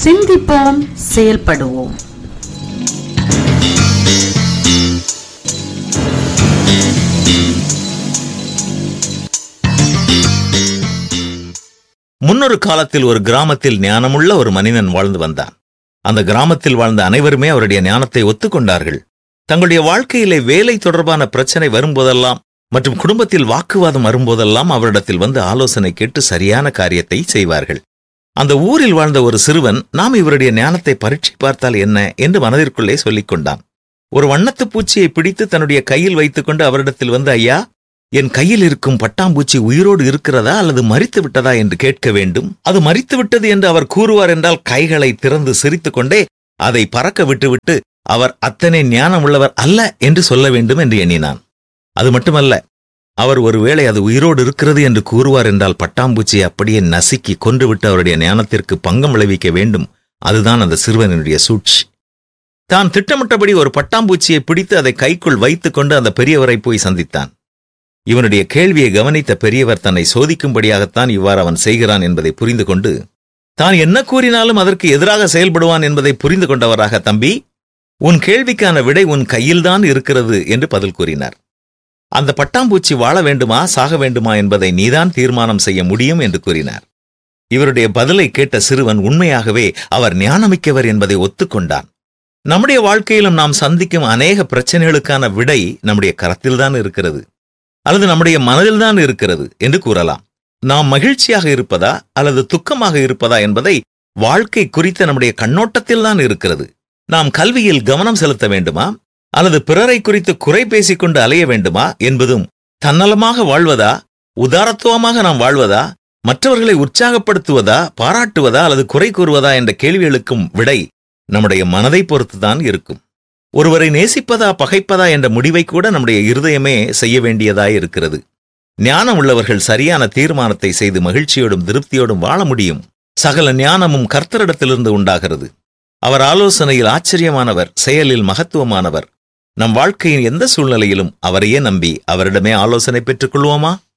சிந்திப்போம் செயல்படுவோம் முன்னொரு காலத்தில் ஒரு கிராமத்தில் ஞானமுள்ள ஒரு மனிதன் வாழ்ந்து வந்தான் அந்த கிராமத்தில் வாழ்ந்த அனைவருமே அவருடைய ஞானத்தை ஒத்துக்கொண்டார்கள் தங்களுடைய வாழ்க்கையிலே வேலை தொடர்பான பிரச்சனை வரும்போதெல்லாம் மற்றும் குடும்பத்தில் வாக்குவாதம் வரும்போதெல்லாம் அவரிடத்தில் வந்து ஆலோசனை கேட்டு சரியான காரியத்தை செய்வார்கள் அந்த ஊரில் வாழ்ந்த ஒரு சிறுவன் நாம் இவருடைய ஞானத்தை பரீட்சை பார்த்தால் என்ன என்று மனதிற்குள்ளே சொல்லிக் கொண்டான் ஒரு வண்ணத்துப் பூச்சியை பிடித்து தன்னுடைய கையில் வைத்துக்கொண்டு அவரிடத்தில் வந்து ஐயா என் கையில் இருக்கும் பட்டாம்பூச்சி உயிரோடு இருக்கிறதா அல்லது மரித்து விட்டதா என்று கேட்க வேண்டும் அது மரித்து விட்டது என்று அவர் கூறுவார் என்றால் கைகளை திறந்து சிரித்துக் கொண்டே அதை பறக்க விட்டுவிட்டு அவர் அத்தனை ஞானம் உள்ளவர் அல்ல என்று சொல்ல வேண்டும் என்று எண்ணினான் அது மட்டுமல்ல அவர் ஒருவேளை அது உயிரோடு இருக்கிறது என்று கூறுவார் என்றால் பட்டாம்பூச்சியை அப்படியே நசுக்கி கொன்றுவிட்டு அவருடைய ஞானத்திற்கு பங்கம் விளைவிக்க வேண்டும் அதுதான் அந்த சிறுவனுடைய சூழ்ச்சி தான் திட்டமிட்டபடி ஒரு பட்டாம்பூச்சியை பிடித்து அதை கைக்குள் வைத்துக்கொண்டு அந்த பெரியவரை போய் சந்தித்தான் இவனுடைய கேள்வியை கவனித்த பெரியவர் தன்னை சோதிக்கும்படியாகத்தான் இவ்வாறு அவன் செய்கிறான் என்பதை புரிந்து கொண்டு தான் என்ன கூறினாலும் அதற்கு எதிராக செயல்படுவான் என்பதை புரிந்து கொண்டவராக தம்பி உன் கேள்விக்கான விடை உன் கையில்தான் இருக்கிறது என்று பதில் கூறினார் அந்த பட்டாம்பூச்சி வாழ வேண்டுமா சாக வேண்டுமா என்பதை நீதான் தீர்மானம் செய்ய முடியும் என்று கூறினார் இவருடைய பதிலை கேட்ட சிறுவன் உண்மையாகவே அவர் ஞானமிக்கவர் என்பதை ஒத்துக்கொண்டான் நம்முடைய வாழ்க்கையிலும் நாம் சந்திக்கும் அநேக பிரச்சனைகளுக்கான விடை நம்முடைய கரத்தில்தான் இருக்கிறது அல்லது நம்முடைய மனதில்தான் இருக்கிறது என்று கூறலாம் நாம் மகிழ்ச்சியாக இருப்பதா அல்லது துக்கமாக இருப்பதா என்பதை வாழ்க்கை குறித்த நம்முடைய கண்ணோட்டத்தில்தான் இருக்கிறது நாம் கல்வியில் கவனம் செலுத்த வேண்டுமா அல்லது பிறரை குறித்து குறை பேசிக்கொண்டு அலைய வேண்டுமா என்பதும் தன்னலமாக வாழ்வதா உதாரத்துவமாக நாம் வாழ்வதா மற்றவர்களை உற்சாகப்படுத்துவதா பாராட்டுவதா அல்லது குறை கூறுவதா என்ற கேள்விகளுக்கும் விடை நம்முடைய மனதை பொறுத்துதான் இருக்கும் ஒருவரை நேசிப்பதா பகைப்பதா என்ற முடிவை கூட நம்முடைய இருதயமே செய்ய வேண்டியதாய் இருக்கிறது ஞானம் உள்ளவர்கள் சரியான தீர்மானத்தை செய்து மகிழ்ச்சியோடும் திருப்தியோடும் வாழ முடியும் சகல ஞானமும் கர்த்தரிடத்திலிருந்து உண்டாகிறது அவர் ஆலோசனையில் ஆச்சரியமானவர் செயலில் மகத்துவமானவர் நம் வாழ்க்கையின் எந்த சூழ்நிலையிலும் அவரையே நம்பி அவரிடமே ஆலோசனை பெற்றுக் கொள்வோமா